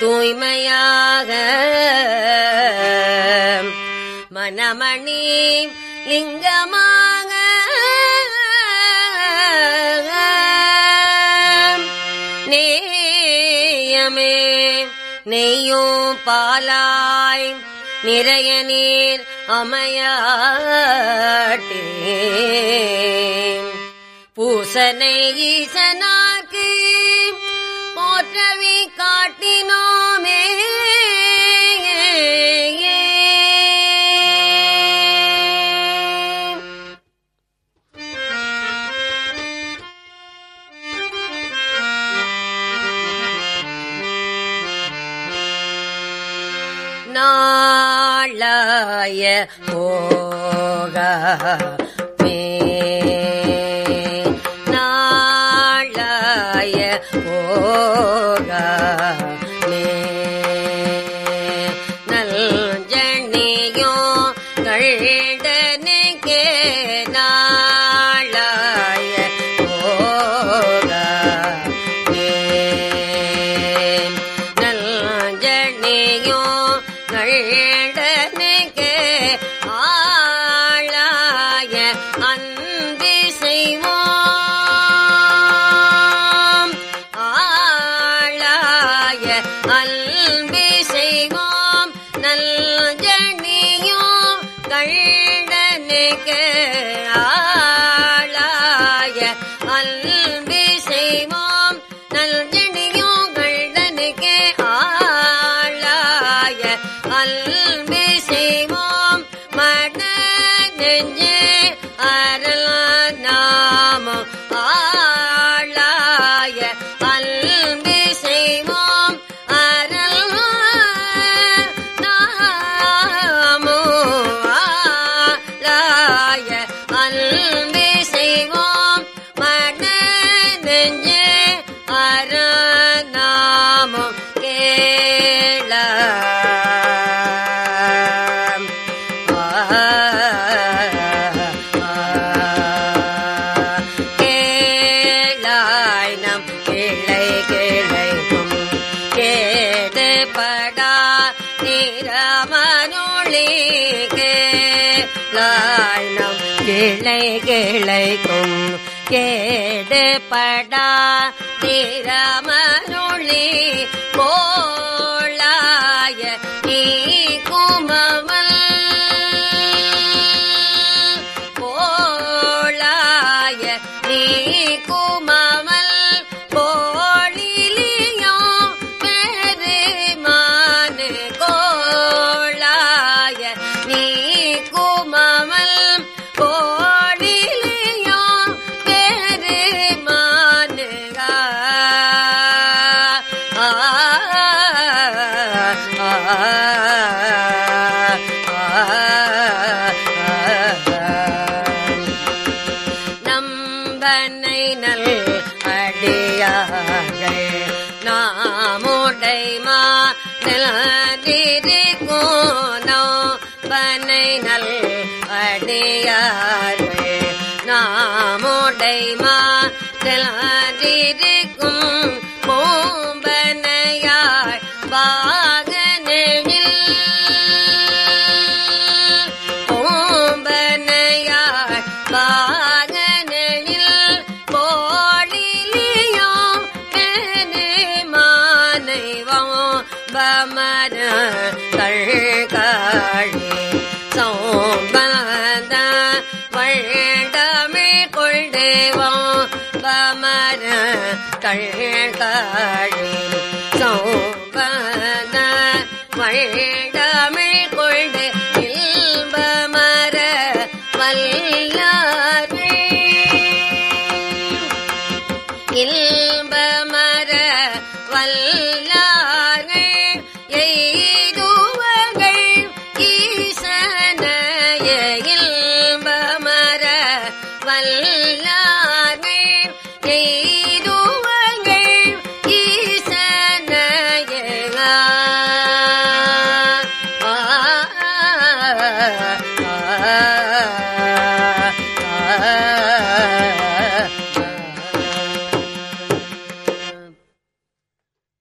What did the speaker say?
தூய்மையாக மனமணி லிங்கமாக நேயமே நெய்யும் பாலாய் நிறைய நீர் அமையாட்டே பூசனை ஈசனாக்கு போற்றவி காட்டினோமே நாளாய போக மே நாளாய போக மே நல் ஜணியோ கழ்டனுக்கே நாளாய போக மே நல் ஜணியோ கழ்டனுக்கே ஆளாய அன்பு செய்வோம் ஆளாய அன்பு செய்வோம் நல் ஜனியோ கழ்டனுக்கு ஆளாய அன்பு செய்வோம் நல் ஜனியோ கழ்டனுக்கு ஆளாய அன்பு செய்வோம் மட நெஞ்சே அருள் நாமம் ஆளாய அன்பு செய்வோம் அருள் நாமோ ஆளாய அன்பு செய்வோம் மன நெஞ்சே அருள் நாமம் கேள கேளாய் நம் கிளை கிளைக்கும் கேடுபடா நிறமனொளி கேளாய் நம் கிளை கிளைக்கும் கேடுபடா நிறமனொளி கோளாய நீ குமமல் கோளாய நீ குமமல் கோழிலியோ பெருமானு கோளாய நீ குமமல் கோழிலியோ பெருமானு ஆ நம்பனை நல் அடியார்கள் நாமுடைமா நிலதிரிக்கோனோ பனை நல் அடியார்கள் நாமுடைமா நிலதிரிக்கும் பூம்பனையாய் பாகனில் பூம்பனையாய் பாகனில் கோழிலியோ மானைவம் பமர கழ்காழி சோம்பத வழண்டமிழ் கொள்டேவோம் பமர கழ்காழி சோம்பத வழண்டமிழ் கொள்டு இல்பமர வல்லாரே இல்பமர வல்ல